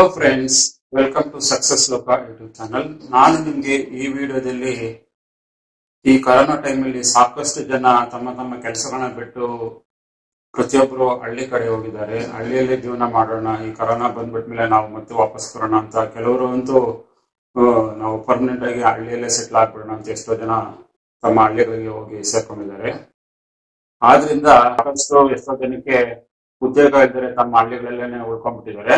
hello friends welcome to success Loka YouTube channel ನಾನು ನಿಮ್ಗೆ ಈ ವಿಡಿಯೋದಲ್ಲಿ ಈ ಕೊರೋನಾ ಟೈಮಲ್ಲಿ ಸಾಕಷ್ಟು ಜನ ತಮ್ಮ ತಮ್ಮ ಕೆಲಸಗಳನ್ನ ಬಿಟ್ಟು ಪ್ರತಿಯೊಬ್ಬರು ಹಳ್ಳಿ ಕಡೆ ಹೋಗಿದ್ದಾರೆ ಹಳ್ಳಿಯಲ್ಲಿ ಜೀವನ ಮಾಡೋಣ ಈ ಕೊರೋನಾ ಬಂದ್ಬಿಟ್ಮೇಲೆ ನಾವು ಮತ್ತೆ ವಾಪಸ್ ಬರೋಣ ಅಂತ ಕೆಲವರು ಅಂತೂ ಆ, ನಾವು ಪರ್ಮನೆಂಟ್ ಆಗಿ ಹಳ್ಳಿಯಲ್ಲೇ ಸೆಟ್ಲ್ ಆಗ್ಬಿಡೋಣ ಅಂತ ಎಷ್ಟೋ ಜನ ತಮ್ಮ ಹಳ್ಳಿಗಳಿಗೆ ಹೋಗಿ ಸೇರ್ಕೊಂಡಿದ್ದಾರೆ ಆದ್ರಿಂದ ಸಾಕಷ್ಟು ಎಷ್ಟೋ ಜನಕ್ಕೆ ಉದ್ಯೋಗ ಇದ್ದರೆ ತಮ್ಮ ಹಳ್ಳಿಗಳಲ್ಲೇನೆ ಉಳ್ಕೊಂಡ್ಬಿಟ್ಟಿದ್ದಾರೆ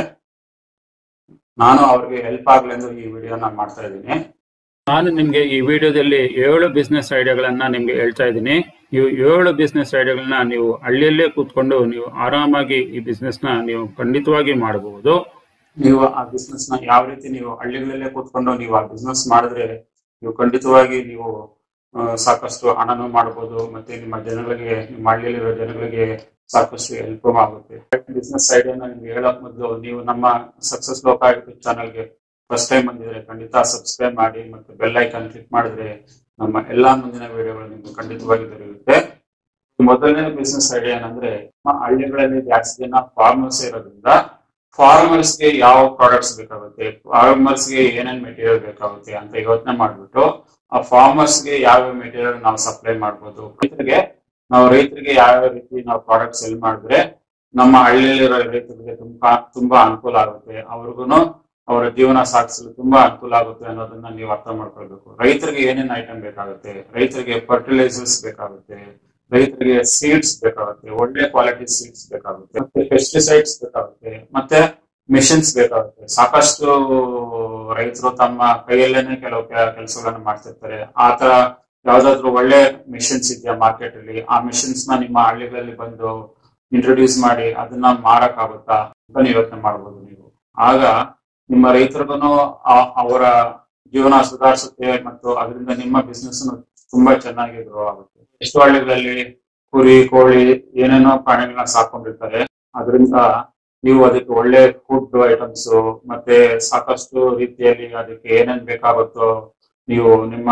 ನಾನು ಅವ್ರಿಗೆ ಹೆಲ್ಪ್ ಆಗ್ಲೆಂದು ಈ ವಿಡಿಯೋನ ಮಾಡ್ತಾ ಇದ್ದೀನಿ ನಾನು ನಿಮ್ಗೆ ಈ ವಿಡಿಯೋದಲ್ಲಿ ಏಳು ಬಿಸ್ನೆಸ್ ಐಡಿಯಾಗಳನ್ನ ನಿಮ್ಗೆ ಹೇಳ್ತಾ ಇದ್ದೀನಿ ನೀವು ಏಳು ಬಿಸ್ನೆಸ್ ಐಡಿಯಾಗಳನ್ನ ನೀವು ಹಳ್ಳಿಯಲ್ಲೇ ಕೂತ್ಕೊಂಡು ನೀವು ಆರಾಮಾಗಿ ಈ ಬಿಸ್ನೆಸ್ ನ ನೀವು ಖಂಡಿತವಾಗಿ ಮಾಡಬಹುದು ನೀವು ಆ ಬಿಸ್ನೆಸ್ ನ ಯಾವ ರೀತಿ ನೀವು ಹಳ್ಳಿಗಳಲ್ಲೇ ಕೂತ್ಕೊಂಡು ನೀವು ಆ ಬಿಸ್ನೆಸ್ ಮಾಡಿದ್ರೆ ನೀವು ಖಂಡಿತವಾಗಿ ನೀವು ಆ, ಸಾಕಷ್ಟು ಹಣನೂ ಮಾಡ್ಬೋದು ಮತ್ತೆ ನಿಮ್ಮ ಜನಗಳಿಗೆ ನಿಮ್ಮ ಹಳ್ಳಿಯಲ್ಲಿರೋ ಜನಗಳಿಗೆ ಸಾಕಷ್ಟು ಹೆಲ್ಪ್ ಆಗುತ್ತೆ ಬಿಸ್ನೆಸ್ ಐಡಿಯಾನ ನಿಮ್ಗೆ ಹೇಳಕ್ ಮೊದಲು ನೀವು ನಮ್ಮ ಸಕ್ಸಸ್ ಲೋಕ ಯೂಟ್ಯೂಬ್ ಚಾನಲ್ಗೆ ಫಸ್ಟ್ ಟೈಮ್ ಬಂದಿದ್ರೆ ಖಂಡಿತ ಸಬ್ಸ್ಕ್ರೈಬ್ ಮಾಡಿ ಮತ್ತೆ ಬೆಲ್ ಐಕಾನ್ ಕ್ಲಿಕ್ ಮಾಡಿದ್ರೆ ನಮ್ಮ ಎಲ್ಲಾ ಮುಂದಿನ ವಿಡಿಯೋಗಳು ನಿಮ್ಗೆ ಖಂಡಿತವಾಗಿ ದೊರೆಯುತ್ತೆ ಮೊದಲನೇ ಬಿಸ್ನೆಸ್ ಐಡಿಯಾ ಏನಂದ್ರೆ ನಮ್ಮ ಹಳ್ಳಿಗಳಲ್ಲಿ ಜಾಸ್ತಿ ಜನ ಫಾರ್ಮರ್ಸ್ ಇರೋದ್ರಿಂದ ಫಾರ್ಮರ್ಸ್ ಗೆ ಯಾವ ಪ್ರಾಡಕ್ಟ್ಸ್ ಬೇಕಾಗುತ್ತೆ ಫಾರ್ಮರ್ಸ್ ಗೆ ಏನೇನ್ ಮೆಟೀರಿಯಲ್ ಬೇಕಾಗುತ್ತೆ ಅಂತ ಯೋಚನೆ ಮಾಡ್ಬಿಟ್ಟು ಆ ಫಾರ್ಮರ್ಸ್ ಗೆ ಯಾವ ಮೆಟೀರಿಯಲ್ ನಾವು ಸಪ್ಲೈ ಮಾಡ್ಬೋದು ರೈತರಿಗೆ ನಾವು ರೈತರಿಗೆ ಯಾವ ರೀತಿ ನಾವು ಪ್ರಾಡಕ್ಟ್ ಸೆಲ್ ಮಾಡಿದ್ರೆ ನಮ್ಮ ಹಳ್ಳಿಯಲ್ಲಿರೋ ರೈತರಿಗೆ ತುಂಬಾ ತುಂಬಾ ಅನುಕೂಲ ಆಗುತ್ತೆ ಅವ್ರಿಗೂ ಅವರ ಜೀವನ ಸಾಗಿಸಲು ತುಂಬಾ ಅನುಕೂಲ ಆಗುತ್ತೆ ಅನ್ನೋದನ್ನ ನೀವು ಅರ್ಥ ಮಾಡ್ಕೊಳ್ಬೇಕು ರೈತರಿಗೆ ಏನೇನ್ ಐಟಮ್ ಬೇಕಾಗುತ್ತೆ ರೈತರಿಗೆ ಫರ್ಟಿಲೈಸರ್ಸ್ ಬೇಕಾಗುತ್ತೆ ರೈತರಿಗೆ ಸೀಡ್ಸ್ ಬೇಕಾಗುತ್ತೆ ಒಳ್ಳೆ ಕ್ವಾಲಿಟಿ ಸೀಡ್ಸ್ ಬೇಕಾಗುತ್ತೆ ಮತ್ತೆ ಪೆಸ್ಟಿಸೈಡ್ಸ್ ಬೇಕಾಗುತ್ತೆ ಮತ್ತೆ ಮಿಷನ್ಸ್ ಬೇಕಾಗುತ್ತೆ ಸಾಕಷ್ಟು ರೈತರು ತಮ್ಮ ಕೈಯಲ್ಲೇನೆ ಕೆಲವು ಕೆಲಸಗಳನ್ನ ಮಾಡ್ತಿರ್ತಾರೆ ಆ ತರ ಯಾವ್ದಾದ್ರು ಒಳ್ಳೆ ಮಿಷನ್ಸ್ ಇದೆಯಾ ಮಾರ್ಕೆಟ್ ಅಲ್ಲಿ ಆ ಮಿಷನ್ಸ್ ನ ನಿಮ್ಮ ಹಳ್ಳಿಗಳಲ್ಲಿ ಬಂದು ಇಂಟ್ರೊಡ್ಯೂಸ್ ಮಾಡಿ ಅದನ್ನ ಮಾರಕ್ ಆಗುತ್ತಾ ಅಂತ ನೀವು ಯೋಚನೆ ಮಾಡ್ಬೋದು ನೀವು ಆಗ ನಿಮ್ಮ ರೈತರಿಗೂ ಅವರ ಜೀವನ ಸುಧಾರಿಸುತ್ತೆ ಮತ್ತು ಅದರಿಂದ ನಿಮ್ಮ ಬಿಸ್ನೆಸ್ ತುಂಬಾ ಚೆನ್ನಾಗಿ ಗ್ರೋ ಆಗುತ್ತೆ ಎಷ್ಟು ಹಳ್ಳಿಗಳಲ್ಲಿ ಕುರಿ ಕೋಳಿ ಏನೇನೋ ಪ್ರಾಣಿಗಳನ್ನ ಸಾಕೊಂಡಿರ್ತಾರೆ ಅದರಿಂದ ನೀವು ಅದಕ್ಕೆ ಒಳ್ಳೆ ಫುಡ್ ಐಟಮ್ಸ್ ಮತ್ತೆ ಸಾಕಷ್ಟು ರೀತಿಯಲ್ಲಿ ಅದಕ್ಕೆ ಏನೇನ್ ಬೇಕಾಗುತ್ತೋ ನೀವು ನಿಮ್ಮ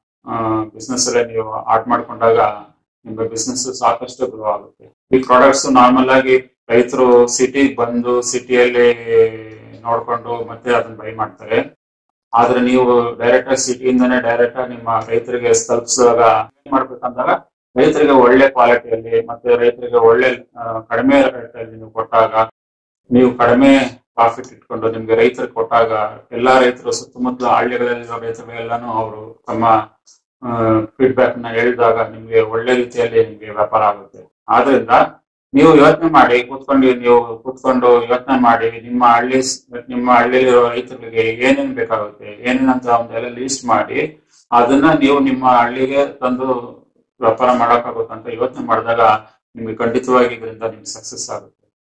ಬಿಸ್ನೆಸ್ ಅಲ್ಲೇ ನೀವು ಆಡ್ ಮಾಡ್ಕೊಂಡಾಗ ನಿಮ್ಮ ಬಿಸ್ನೆಸ್ ಸಾಕಷ್ಟು ಗ್ರೋ ಆಗುತ್ತೆ ಈ ಪ್ರಾಡಕ್ಟ್ಸ್ ನಾರ್ಮಲ್ ಆಗಿ ರೈತರು ಸಿಟಿ ಬಂದು ಸಿಟಿಯಲ್ಲಿ ನೋಡ್ಕೊಂಡು ಮತ್ತೆ ಅದನ್ನ ಬೈ ಮಾಡ್ತಾರೆ ಆದ್ರೆ ನೀವು ಡೈರೆಕ್ಟ್ ಆಗಿ ಸಿಟಿಯಿಂದನೇ ಡೈರೆಕ್ಟ್ ಆಗಿ ನಿಮ್ಮ ರೈತರಿಗೆ ತಲುಪಿಸುವಾಗ ಏನ್ ಮಾಡ್ಬೇಕಂದಾಗ ರೈತರಿಗೆ ಒಳ್ಳೆ ಕ್ವಾಲಿಟಿಯಲ್ಲಿ ಮತ್ತೆ ರೈತರಿಗೆ ಒಳ್ಳೆ ಆ, ಕಡಿಮೆ ರೇಟಲ್ಲಿ ನೀವು ಕೊಟ್ಟಾಗ ನೀವು ಕಡಿಮೆ ಪ್ರಾಫಿಟ್ ಇಟ್ಕೊಂಡು ನಿಮ್ಗೆ ರೈತರಿಗೆ ಕೊಟ್ಟಾಗ ಎಲ್ಲಾ ರೈತರು ಸುತ್ತಮುತ್ತಲ ಹಳ್ಳಿಗಳಲ್ಲಿರೋ ರೈತರಿಗೆಲ್ಲಾನು ಅವರು ತಮ್ಮ ಫೀಡ್ಬ್ಯಾಕ್ ನ ಹೇಳಿದಾಗ ನಿಮ್ಗೆ ಒಳ್ಳೆ ರೀತಿಯಲ್ಲಿ ನಿಮ್ಗೆ ವ್ಯಾಪಾರ ಆಗುತ್ತೆ ಆದ್ರಿಂದ ನೀವು ಯೋಚನೆ ಮಾಡಿ ಕೂತ್ಕೊಂಡು ನೀವು ಕೂತ್ಕೊಂಡು ಯೋಚನೆ ಮಾಡಿ ನಿಮ್ಮ ಹಳ್ಳಿ ನಿಮ್ಮ ಹಳ್ಳಿಲಿರೋ ರೈತರಿಗೆ ಏನೇನ್ ಬೇಕಾಗುತ್ತೆ ಏನೇನಂತ ಒಂದೆಲ್ಲ ಲಿಸ್ಟ್ ಮಾಡಿ ಅದನ್ನ ನೀವು ನಿಮ್ಮ ಹಳ್ಳಿಗೆ ತಂದು ವ್ಯಾಪಾರ ಮಾಡಕ್ಕಾಗುತ್ತೆ ಅಂತ ಯೋಚನೆ ಮಾಡಿದಾಗ ನಿಮ್ಗೆ ಖಂಡಿತವಾಗಿ ಇದರಿಂದ ನಿಮ್ಗೆ ಸಕ್ಸಸ್ ಆಗುತ್ತೆ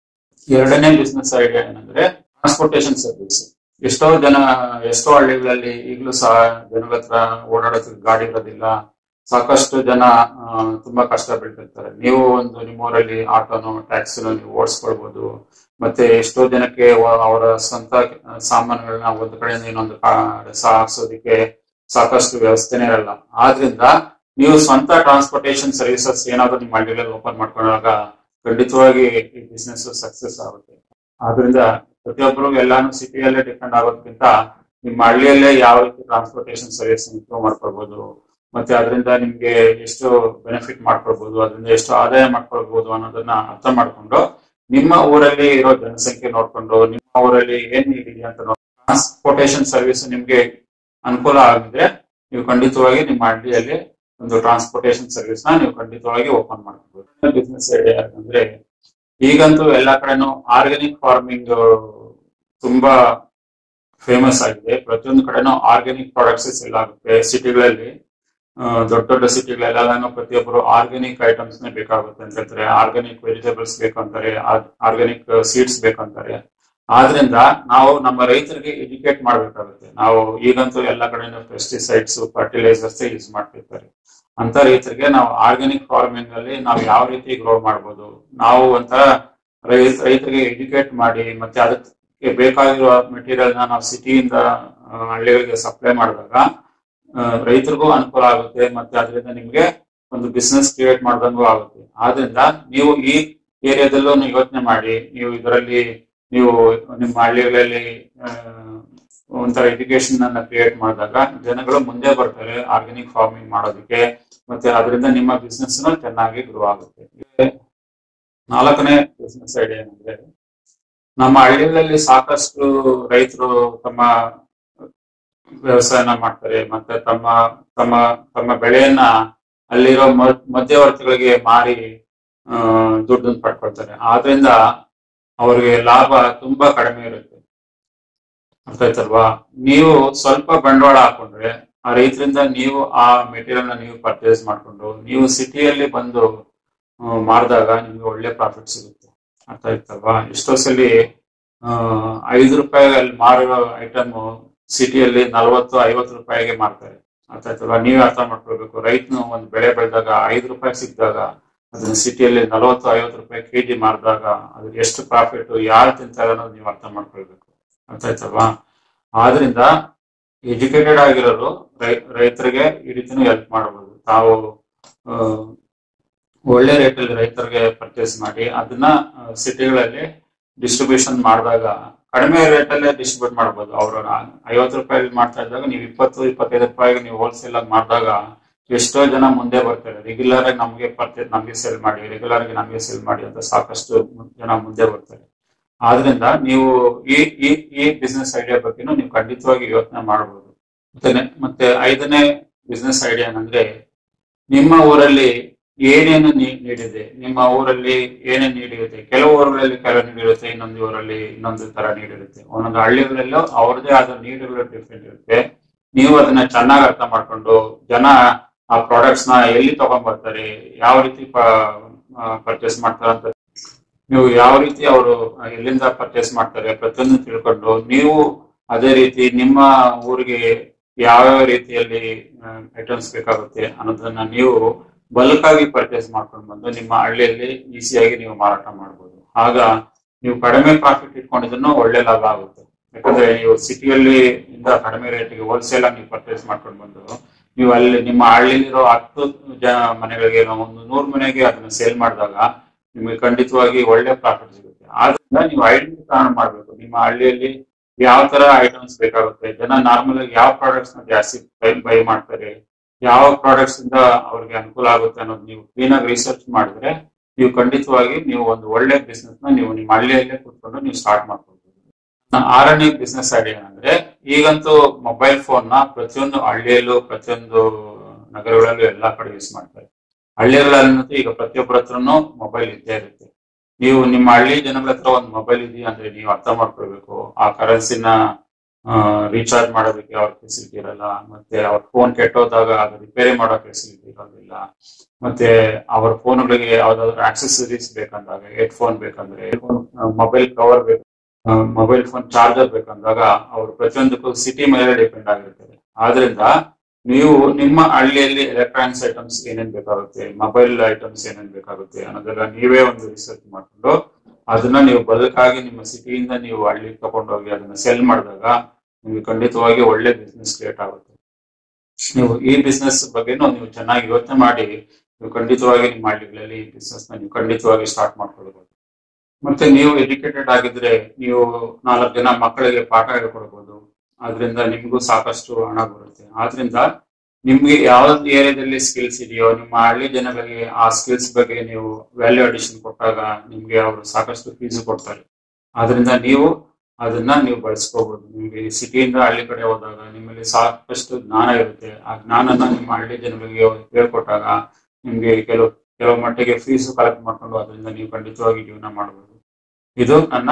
ಎರಡನೇ ಬಿಸ್ನೆಸ್ ಐಡಿಯಾ ಏನಂದ್ರೆ ಟ್ರಾನ್ಸ್ಪೋರ್ಟೇಶನ್ ಸರ್ವಿಸ್ ಎಷ್ಟೋ ಜನ ಎಷ್ಟೋ ಹಳ್ಳಿಗಳಲ್ಲಿ ಈಗಲೂ ಸಹ ಜನರ ಹತ್ರ ಓಡಾಡೋದಕ್ಕೆ ಗಾಡಿ ಇರೋದಿಲ್ಲ ಸಾಕಷ್ಟು ಜನ ಆ, ತುಂಬಾ ಕಷ್ಟ ಬೀಳ್ತಿರ್ತಾರೆ ನೀವು ಒಂದು ನಿಮ್ಮೂರಲ್ಲಿ ಆಟೋನೋ ಟ್ಯಾಕ್ಸಿನೋ ನೀವು ಓಡಿಸ್ಕೊಳ್ಬಹುದು ಮತ್ತೆ ಎಷ್ಟೋ ಜನಕ್ಕೆ ಅವ- ಅವರ ಸ್ವಂತ ಸಾಮಾನುಗಳನ್ನ ಒಂದು ಕಡೆಯಿಂದ ಇನ್ನೊಂದು ಕಡೆ ಸಾಗಿಸೋದಕ್ಕೆ ಸಾಕಷ್ಟು ವ್ಯವಸ್ಥೆನೇ ಇರಲ್ಲ ಆದ್ರಿಂದ ನೀವು ಸ್ವಂತ ಟ್ರಾನ್ಸ್ಪೋರ್ಟೇಶನ್ ಸರ್ವಿಸಸ್ ಏನಾದ್ರು ನಿಮ್ಮ ಹಳ್ಳಿಗಳಲ್ಲಿ ಓಪನ್ ಮಾಡ್ಕೊಂಡಾಗ ಖಂಡಿತವಾಗಿ ಈ ಬಿಸ್ನೆಸ್ ಸಕ್ಸಸ್ ಆಗುತ್ತೆ ಆದ್ರಿಂದ ಪ್ರತಿಯೊಬ್ಬರು ಎಲ್ಲಾನು ಸಿಟಿಯಲ್ಲೇ ಡಿಪೆಂಡ್ ಆಗೋದಕ್ಕಿಂತ ನಿಮ್ಮ ಹಳ್ಳಿಯಲ್ಲೇ ಯಾವ ರೀತಿ ಟ್ರಾನ್ಸ್ಪೋರ್ಟೇಶನ್ ಸರ್ವಿಸ್ ಇಂಪ್ರೂವ್ ಮಾಡ್ಕೊಳ್ಬಹುದು ಮತ್ತೆ ಅದರಿಂದ ನಿಮ್ಗೆ ಎಷ್ಟು ಬೆನಿಫಿಟ್ ಮಾಡ್ಕೊಳ್ಬಹುದು ಅದರಿಂದ ಎಷ್ಟು ಆದಾಯ ಮಾಡ್ಕೊಳ್ಬಹುದು ಅನ್ನೋದನ್ನ ಅರ್ಥ ಮಾಡ್ಕೊಂಡು ನಿಮ್ಮ ಊರಲ್ಲಿ ಇರೋ ಜನಸಂಖ್ಯೆ ನೋಡ್ಕೊಂಡು ನಿಮ್ಮ ಊರಲ್ಲಿ ಏನ್ need ಇದೆಯಾ ಅಂತ ನೋಡಿ ಟ್ರಾನ್ಸ್ಪೋರ್ಟೇಶನ್ ಸರ್ವಿಸ್ ನಿಮ್ಗೆ ಅನುಕೂಲ ಆಗಿದ್ರೆ ನೀವು ಖಂಡಿತವಾಗಿ ನಿಮ್ಮ ಹಳ್ಳಿಯಲ್ಲಿ ಒಂದು ಟ್ರಾನ್ಸ್ಪೋರ್ಟೇಶನ್ ಸರ್ವಿಸ್ ನ ನೀವು ಖಂಡಿತವಾಗಿ ಓಪನ್ ಮಾಡ್ಕೋಬಹುದು ಬಿಸ್ನೆಸ್ ಐಡಿಯಾ ಅಂದ್ರೆ ಈಗಂತೂ ಎಲ್ಲಾ ಕಡೆನೂ ಆರ್ಗ್ಯಾನಿಕ್ ಫಾರ್ಮಿಂಗ್ ತುಂಬಾ ಫೇಮಸ್ ಆಗಿದೆ ಪ್ರತಿಯೊಂದು ಕಡೆನೂ ಆರ್ಗ್ಯಾನಿಕ್ ಪ್ರಾಡಕ್ಟ್ಸ್ ಸೆಲ್ ಆಗುತ್ತೆ ಸಿಟಿಗಳಲ್ಲಿ ದೊಡ್ಡ ದೊಡ್ಡ ಸಿಟಿಗಳೆಲ್ಲಾನು ಪ್ರತಿಯೊಬ್ಬರು ಆರ್ಗ್ಯಾನಿಕ್ ಐಟಮ್ಸ್ ನೇ ಬೇಕಾಗುತ್ತೆ ಅಂತ ಹೇಳ್ತಾರೆ ಆರ್ಗ್ಯಾನಿಕ್ ವೆಜಿಟೇಬಲ್ಸ್ ಬೇಕಂತಾರೆ ಆರ್ಗ್ಯಾನಿಕ್ ಸೀಡ್ಸ್ ಬೇಕಂತಾರೆ ಆದ್ರಿಂದ ನಾವು ನಮ್ಮ ರೈತರಿಗೆ ಎಜುಕೇಟ್ ಮಾಡ್ಬೇಕಾಗುತ್ತೆ ನಾವು ಈಗಂತೂ ಎಲ್ಲ ಕಡೆನೂ ಪೆಸ್ಟಿಸೈಡ್ಸ್ ಫರ್ಟಿಲೈಸರ್ಸ್ ಯೂಸ್ ಮಾಡ್ತಿರ್ತಾರೆ ಅಂತ ರೈತರಿಗೆ ನಾವು ಆರ್ಗ್ಯಾನಿಕ್ ಫಾರ್ಮಿಂಗ್ ಅಲ್ಲಿ ನಾವು ಯಾವ ರೀತಿ ಗ್ರೋ ಮಾಡ್ಬೋದು ನಾವು ಒಂಥರ ರೈತ ರೈತರಿಗೆ ಎಜುಕೇಟ್ ಮಾಡಿ ಮತ್ತೆ ಅದಕ್ಕೆ ಬೇಕಾಗಿರುವ ಮೆಟೀರಿಯಲ್ ನ ನಾವು ಸಿಟಿಯಿಂದ ಹಳ್ಳಿಗಳಿಗೆ ಸಪ್ಲೈ ಮಾಡಿದಾಗ ಆ, ರೈತರಿಗೂ ಅನುಕೂಲ ಆಗುತ್ತೆ ಮತ್ತೆ ಅದರಿಂದ ನಿಮ್ಗೆ ಒಂದು ಬಿಸ್ನೆಸ್ ಕ್ರಿಯೇಟ್ ಮಾಡ್ದಂಗೂ ಆಗುತ್ತೆ ಆದ್ರಿಂದ ನೀವು ಈ ಏರಿಯಾದಲ್ಲೂ ಯೋಚನೆ ಮಾಡಿ ನೀವು ಇದರಲ್ಲಿ ನೀವು ನಿಮ್ಮ ಹಳ್ಳಿಗಳಲ್ಲಿ ಆ, ಒಂಥರ ಎಜುಕೇಶನ್ ಅನ್ನ ಕ್ರಿಯೇಟ್ ಮಾಡಿದಾಗ ಜನಗಳು ಮುಂದೆ ಬರ್ತಾರೆ ಆರ್ಗ್ಯಾನಿಕ್ ಫಾರ್ಮಿಂಗ್ ಮಾಡೋದಕ್ಕೆ ಮತ್ತೆ ಅದರಿಂದ ನಿಮ್ಮ ಬಿಸ್ನೆಸ್ ಚೆನ್ನಾಗಿ ಗ್ರೋ ಆಗುತ್ತೆ ಈಗ ನಾಲ್ಕನೇ ಬಿಸ್ನೆಸ್ ಐಡಿಯಾ ಏನಂದ್ರೆ ನಮ್ಮ ಹಳ್ಳಿಗಳಲ್ಲಿ ಸಾಕಷ್ಟು ರೈತರು ತಮ್ಮ ವ್ಯವಸಾಯನ ಮಾಡ್ತಾರೆ ಮತ್ತೆ ತಮ್ಮ ತಮ್ಮ ತಮ್ಮ ಬೆಳೆಯನ್ನ ಅಲ್ಲಿರೋ ಮ- ಮಧ್ಯವರ್ತಿಗಳಿಗೆ ಮಾರಿ ಆ, ದುಡ್ಡನ್ನು ಪಡ್ಕೊಳ್ತಾರೆ ಆದ್ರಿಂದ ಅವ್ರಿಗೆ ಲಾಭ ತುಂಬಾ ಕಡಿಮೆ ಇರುತ್ತೆ ಅರ್ಥ ಆಯ್ತಲ್ವಾ ನೀವು ಸ್ವಲ್ಪ ಬಂಡವಾಳ ಹಾಕೊಂಡ್ರೆ ಆ ರೈತರಿಂದ ನೀವು ಆ ಮೆಟೀರಿಯಲ್ ನ ನೀವು ಪರ್ಚೇಸ್ ಮಾಡ್ಕೊಂಡು ನೀವು ಸಿಟಿಯಲ್ಲಿ ಬಂದು ಆ, ಮಾರಿದಾಗ ನಿಮ್ಗೆ ಒಳ್ಳೆ ಪ್ರಾಫಿಟ್ ಸಿಗುತ್ತೆ ಅರ್ಥ ಆಯ್ತಲ್ವಾ ಎಷ್ಟೋ ಸಲಿ ಆ, ಐದು ರೂಪಾಯಿ ಅಲ್ಲಿ ಮಾರೋ ಐಟಮ್ ಸಿಟಿಯಲ್ಲಿ ನಲವತ್ತು ಐವತ್ತು ರೂಪಾಯಿಗೆ ಮಾರ್ತಾರೆ ಅರ್ಥ ಆಯ್ತಲ್ವಾ ನೀವೇ ಅರ್ಥ ಮಾಡ್ಕೊಳ್ಬೇಕು ರೈತನು ಒಂದು ಬೆಳೆ ಬೆಳೆದಾಗ ಐದು ರೂಪಾಯಿ ಸಿಕ್ಕಿದಾಗ ಅದನ್ನ ಸಿಟಿಯಲ್ಲಿ ನಲವತ್ತು ಐವತ್ತು ರೂಪಾಯಿ ಕೆಜಿ ಮಾರಿದಾಗ ಅದ್ರ ಎಷ್ಟು ಪ್ರಾಫಿಟ್ ಯಾರು ತಿಂತಾರೆ ಅನ್ನೋದು ನೀವು ಅರ್ಥ ಮಾಡ್ಕೊಳ್ಬೇಕು ಅರ್ಥ ಆಯ್ತಲ್ವಾ ಆದ್ರಿಂದ ಎಜುಕೇಟೆಡ್ ಆಗಿರೋರು ರೈ ರೈತರಿಗೆ ಈ ರೀತಿನೂ ಹೆಲ್ಪ್ ಮಾಡಬಹುದು ತಾವು ಆ, ಒಳ್ಳೆ ರೇಟಲ್ಲಿ ರೈತರಿಗೆ ಪರ್ಚೇಸ್ ಮಾಡಿ ಅದನ್ನ ಸಿಟಿಗಳಲ್ಲಿ ಡಿಸ್ಟ್ರಿಬ್ಯೂಷನ್ ಮಾಡಿದಾಗ ಕಡಿಮೆ ರೇಟಲ್ಲೇ ಡಿಸ್ಟ್ರಿಬ್ಯೂಟ್ ಮಾಡ್ಬೋದು ಅವರು ಐವತ್ತು ರೂಪಾಯಿ ಮಾಡ್ತಾ ಇದ್ದಾಗ ನೀವು ಇಪ್ಪತ್ತು ಇಪ್ಪತ್ತೈದು ರೂಪಾಯಿಗೆ ನೀವು ಹೋಲ್ಸೇಲ್ ಆಗಿ ಮಾಡಿದಾಗ ಎಷ್ಟೋ ಜನ ಮುಂದೆ ಬರ್ತಾರೆ ರೆಗ್ಯುಲರ್ ಆಗಿ ನಮಗೆ ಪರ್ಚೇಸ್ ನಮಗೆ ಸೇಲ್ ಮಾಡಿ ರೆಗ್ಯುಲರ್ ಆಗಿ ನಮಗೆ ಸೇಲ್ ಮಾಡಿ ಅಂತ ಸಾಕಷ್ಟು ಜನ ಮುಂದೆ ಬರ್ತಾರೆ ಆದ್ರಿಂದ ನೀವು ಈ ಈ ಈ ಬಿಸ್ನೆಸ್ ಐಡಿಯಾ ಬಗ್ಗೆನೂ ನೀವು ಖಂಡಿತವಾಗಿ ಯೋಚನೆ ಮಾಡಬಹುದು ಮತ್ತೆ ನೆ- ಮತ್ತೆ ಐದನೇ ಬಿಸ್ನೆಸ್ ಐಡಿಯಾ ಏನಂದ್ರೆ ನಿಮ್ಮ ಊರಲ್ಲಿ ಏನೇನು ನೀ- ನೀಡಿದೆ ನಿಮ್ಮ ಊರಲ್ಲಿ ಏನೇನು ನೀಡಿರುತ್ತೆ ಕೆಲವು ಊರುಗಳಲ್ಲಿ ಕೆಲವು ನೀಡಿರುತ್ತೆ ಇನ್ನೊಂದು ಊರಲ್ಲಿ ಇನ್ನೊಂದು ತರ ನೀಡಿರುತ್ತೆ ಒಂದೊಂದು ಹಳ್ಳಿಗಳಲ್ಲೂ ಅವ್ರದೇ ಆದ ನೀಡುಗಳು ಡಿಫ್ರೆಂಟ್ ಇರುತ್ತೆ ನೀವು ಅದನ್ನ ಚೆನ್ನಾಗಿ ಅರ್ಥ ಮಾಡ್ಕೊಂಡು ಜನ ಆ ಪ್ರಾಡಕ್ಟ್ಸ್ ನ ಎಲ್ಲಿ ತಗೊಂಡ್ಬರ್ತಾರೆ ಯಾವ ರೀತಿ ಪರ್ಚೇಸ್ ಮಾಡ್ತಾರೆ ಅಂತ ನೀವು ಯಾವ ರೀತಿ ಅವರು ಎಲ್ಲಿಂದ ಪರ್ಚೇಸ್ ಮಾಡ್ತಾರೆ ಪ್ರತಿಯೊಂದು ತಿಳ್ಕೊಂಡು ನೀವು ಅದೇ ರೀತಿ ನಿಮ್ಮ ಊರಿಗೆ ಯಾವ್ಯಾವ ರೀತಿಯಲ್ಲಿ ಐಟಮ್ಸ್ ಬೇಕಾಗುತ್ತೆ ಅನ್ನೋದನ್ನ ನೀವು ಬಲ್ಕ್ ಆಗಿ ಪರ್ಚೇಸ್ ಮಾಡ್ಕೊಂಡು ಬಂದು ನಿಮ್ಮ ಹಳ್ಳಿಯಲ್ಲಿ ಈಸಿಯಾಗಿ ನೀವು ಮಾರಾಟ ಮಾಡ್ಬೋದು ಆಗ ನೀವು ಕಡಿಮೆ ಪ್ರಾಫಿಟ್ ಇಟ್ಕೊಂಡಿದ್ದನ್ನು ಒಳ್ಳೆ ಲಾಭ ಆಗುತ್ತೆ ಯಾಕಂದ್ರೆ ನೀವು ಸಿಟಿಯಲ್ಲಿ ಇಂದ ಕಡಿಮೆ ರೇಟಿಗೆ ಹೋಲ್ಸೇಲ್ ಆಗಿ ನೀವು ಪರ್ಚೇಸ್ ಮಾಡ್ಕೊಂಡು ಬಂದು ನೀವು ಅಲ್ಲಿ ನಿಮ್ಮ ಹಳ್ಳಿಲಿರೋ ಹತ್ತು ಜ ಮನೆಗಳಿಗೆ ನಾವು ಒಂದು ನೂರು ಮನೆಗೆ ಅದನ್ನ ಸೇಲ್ ಮಾಡಿದಾಗ ನಿಮಗೆ ಖಂಡಿತವಾಗಿ ಒಳ್ಳೆ ಪ್ರಾಫಿಟ್ ಸಿಗುತ್ತೆ ಆದ್ರಿಂದ ನೀವು ಐಡೆಂಟಿಫೈ ಮಾಡಬೇಕು ನಿಮ್ಮ ಹಳ್ಳಿಯಲ್ಲಿ ಯಾವ ತರ ಐಟಮ್ಸ್ ಬೇಕಾಗುತ್ತೆ ಜನ ನಾರ್ಮಲ್ ಆಗಿ ಯಾವ ಪ್ರಾಡಕ್ಟ್ಸ್ ನ ಜಾಸ್ತಿ ಬೈ ಮಾಡ್ತಾರೆ ಯಾವ ಪ್ರಾಡಕ್ಟ್ಸ್ ಇಂದ ಅವ್ರಿಗೆ ಅನುಕೂಲ ಆಗುತ್ತೆ ಅನ್ನೋದು ನೀವು ಕ್ಲೀನ್ ಆಗಿ ರಿಸರ್ಚ್ ಮಾಡಿದ್ರೆ ನೀವು ಖಂಡಿತವಾಗಿ ನೀವು ಒಂದು ಒಳ್ಳೆ ಬಿಸ್ನೆಸ್ ನ ನೀವು ನಿಮ್ಮ ಹಳ್ಳಿಯಲ್ಲೇ ಕೂತ್ಕೊಂಡು ನೀವು ಸ್ಟಾರ್ಟ್ ಮಾಡ್ಕೊಳ್ಬೋದು ನ- ಆರನೇ ಬಿಸ್ನೆಸ್ ಐಡಿಯಾ ಏನಂದ್ರೆ ಈಗಂತೂ ಮೊಬೈಲ್ ಫೋನ್ ನ ಪ್ರತಿಯೊಂದು ಹಳ್ಳಿಯಲ್ಲೂ ಪ್ರತಿಯೊಂದು ನಗರಗಳಲ್ಲೂ ಎಲ್ಲಾ ಕಡೆ ಯೂಸ್ ಮಾಡ್ತಾರೆ ಹಳ್ಳಿಗಳಲ್ಲಂತೂ ಈಗ ಪ್ರತಿಯೊಬ್ಬರ ಹತ್ರನೂ ಮೊಬೈಲ್ ಇದ್ದೇ ಇರುತ್ತೆ ನೀವು ನಿಮ್ಮ ಹಳ್ಳಿ ಜನಗಳ ಹತ್ರ ಒಂದು ಮೊಬೈಲ್ ಇದೆಯಾ ಅಂದ್ರೆ ನೀವು ಅರ್ಥ ಮಾಡ್ಕೊಳ್ಬೇಕು ಆ ಕರೆನ್ಸಿನ ರೀಚಾರ್ಜ್ ಮಾಡೋದಕ್ಕೆ ಅವ್ರ ಫೆಸಿಲಿಟಿ ಇರಲ್ಲ ಮತ್ತೆ ಅವ್ರ ಫೋನ್ ಕೆಟ್ಟೋದಾಗ ಅದು ರಿಪೇರಿ ಮಾಡೋ ಫೆಸಿಲಿಟಿ ಇರೋದಿಲ್ಲ ಮತ್ತೆ ಅವರ ಫೋನ್ಗಳಿಗೆ ಯಾವ್ದಾದ್ರು ಆಕ್ಸೆಸರೀಸ್ ಬೇಕಂದಾಗ ಹೆಡ್ ಫೋನ್ ಬೇಕಂದ್ರೆ ಮೊಬೈಲ್ ಕವರ್ ಬೇಕು ಮೊಬೈಲ್ ಫೋನ್ ಚಾರ್ಜರ್ ಬೇಕಂದಾಗ ಅವರು ಪ್ರತಿಯೊಂದಕ್ಕೂ ಸಿಟಿ ಮೇಲೆ ಡಿಪೆಂಡ್ ಆಗಿರ್ತಾರೆ ಆದ್ರಿಂದ ನೀವು ನಿಮ್ಮ ಹಳ್ಳಿಯಲ್ಲಿ ಎಲೆಕ್ಟ್ರಾನಿಕ್ಸ್ ಐಟಮ್ಸ್ ಏನೇನ್ ಬೇಕಾಗುತ್ತೆ ಮೊಬೈಲ್ ಐಟಮ್ಸ್ ಏನೇನ್ ಬೇಕಾಗುತ್ತೆ ಅನ್ನೋದೆಲ್ಲ ನೀವೇ ಒಂದು ರಿಸರ್ಚ್ ಮಾಡ್ಕೊಂಡು ಅದನ್ನ ನೀವು ಬಲ್ಕಾಗಿ ನಿಮ್ಮ ಸಿಟಿಯಿಂದ ನೀವು ಹಳ್ಳಿಗೆ ತಗೊಂಡೋಗಿ ಅದನ್ನ ಸೆಲ್ ಮಾಡಿದಾಗ ನಿಮ್ಗೆ ಖಂಡಿತವಾಗಿ ಒಳ್ಳೆ ಬಿಸ್ನೆಸ್ ಕ್ರಿಯೇಟ್ ಆಗುತ್ತೆ ನೀವು ಈ ಬಿಸ್ನೆಸ್ ಬಗ್ಗೆನೂ ನೀವು ಚೆನ್ನಾಗಿ ಯೋಚನೆ ಮಾಡಿ ನೀವು ಖಂಡಿತವಾಗಿ ನಿಮ್ಮ ಹಳ್ಳಿಗಳಲ್ಲಿ ಈ ಬಿಸ್ನೆಸ್ ನ ನೀವು ಖಂಡಿತವಾಗಿ ಸ್ಟಾರ್ಟ್ ಮಾಡ್ಕೊಳ್ಬಹುದು ಮತ್ತೆ ನೀವು ಎಜುಕೇಟೆಡ್ ಆಗಿದ್ರೆ ನೀವು ನಾಲ್ಕು ಜನ ಮಕ್ಕಳಿಗೆ ಪಾಠ ಹೇಳ್ಕೊಡ್ಬೋದು ಅದರಿಂದ ನಿಮ್ಗೂ ಸಾಕಷ್ಟು ಹಣ ಬರುತ್ತೆ ಆದ್ರಿಂದ ನಿಮ್ಗೆ ಯಾವ ಏರಿಯಾದಲ್ಲಿ ಸ್ಕಿಲ್ಸ್ ಇದೆಯೋ ನಿಮ್ಮ ಹಳ್ಳಿ ಜನಗಳಿಗೆ ಆ ಸ್ಕಿಲ್ಸ್ ಬಗ್ಗೆ ನೀವು ವ್ಯಾಲ್ಯೂ ಅಡಿಷನ್ ಕೊಟ್ಟಾಗ ನಿಮ್ಗೆ ಅವರು ಸಾಕಷ್ಟು ಫೀಸ್ ಕೊಡ್ತಾರೆ ಆದ್ರಿಂದ ನೀವು ಅದನ್ನ ನೀವು ಬಳಸ್ಕೋಬಹುದು ನಿಮ್ಗೆ ಸಿಟಿಯಿಂದ ಹಳ್ಳಿ ಕಡೆ ಹೋದಾಗ ನಿಮ್ಮಲ್ಲಿ ಸಾಕಷ್ಟು ಜ್ಞಾನ ಇರುತ್ತೆ ಆ ಜ್ಞಾನನ ನಿಮ್ಮ ಹಳ್ಳಿ ಜನಗಳಿಗೆ ಹೇಳ್ಕೊಟ್ಟಾಗ ನಿಮ್ಗೆ ಕೆಲವು ಕೆಲವು ಮಟ್ಟಿಗೆ ಫೀಸ್ ಕಲೆಕ್ಟ್ ಮಾಡ್ಕೊಂಡು ಅದರಿಂದ ನೀವು ಖಂಡಿತವಾಗಿ ಜೀವನ ಮಾಡಬಹುದು ಇದು ನನ್ನ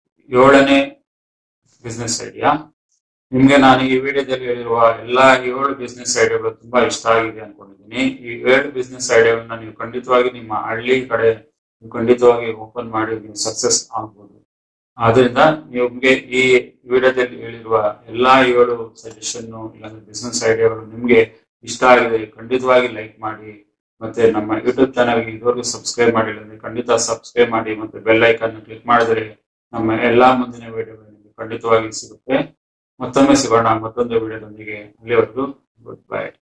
ಏಳನೇ ಬಿಸ್ನೆಸ್ ಐಡಿಯಾ ನಿಮ್ಗೆ ನಾನು ಈ ವಿಡಿಯೋದಲ್ಲಿ ಹೇಳಿರುವ ಎಲ್ಲಾ ಏಳು ಬಿಸ್ನೆಸ್ ಐಡಿಯಾಗಳು ತುಂಬಾ ಇಷ್ಟ ಆಗಿದೆ ಅನ್ಕೊಂಡಿದ್ದೀನಿ ಈ ಏಳು ಬಿಸ್ನೆಸ್ ಐಡಿಯಾಗಳನ್ನ ನೀವು ಖಂಡಿತವಾಗಿ ನಿಮ್ಮ ಹಳ್ಳಿ ಕಡೆ ನೀವು ಖಂಡಿತವಾಗಿ ಓಪನ್ ಮಾಡಿ ನೀವು ಸಕ್ಸಸ್ ಆಗ್ಬೋದು ಆದ್ರಿಂದ ನಿಮ್ಗೆ ಈ ವಿಡಿಯೋದಲ್ಲಿ ಹೇಳಿರುವ ಎಲ್ಲಾ ಏಳು ಸಜೆಷನ್ ಇಲ್ಲಾಂದ್ರೆ ಬಿಸ್ನೆಸ್ ಐಡಿಯಾಗಳು ನಿಮ್ಗೆ ಇಷ್ಟ ಆಗಿದೆ ಖಂಡಿತವಾಗಿ ಲೈಕ್ ಮಾಡಿ ಮತ್ತೆ ನಮ್ಮ ಯೂಟ್ಯೂಬ್ ಚಾನಲ್ಗೆ ಇದುವರೆಗೂ ಸಬ್ಸ್ಕ್ರೈಬ್ ಮಾಡಿಲ್ಲ ಅಂದ್ರೆ ಖಂಡಿತ ಸಬ್ಸ್ಕ್ರೈಬ್ ಮಾಡಿ ಮತ್ತೆ ಬೆಲ್ ಐಕನ್ ಕ್ಲಿಕ್ ಮಾಡಿದ್ರೆ ನಮ್ಮ ಎಲ್ಲಾ ಮುಂದಿನ ವಿಡಿಯೋಗಳು ನಿಮಗೆ ಖಂಡಿತವಾಗಿ ಸಿಗುತ್ತೆ ಮತ್ತೊಮ್ಮೆ ಸಿಗೋಣ ಮತ್ತೊಂದು ವಿಡಿಯೋದೊಂದಿಗೆ ಅಲ್ಲಿವರೆಗೂ ಗುಡ್ ಬೈ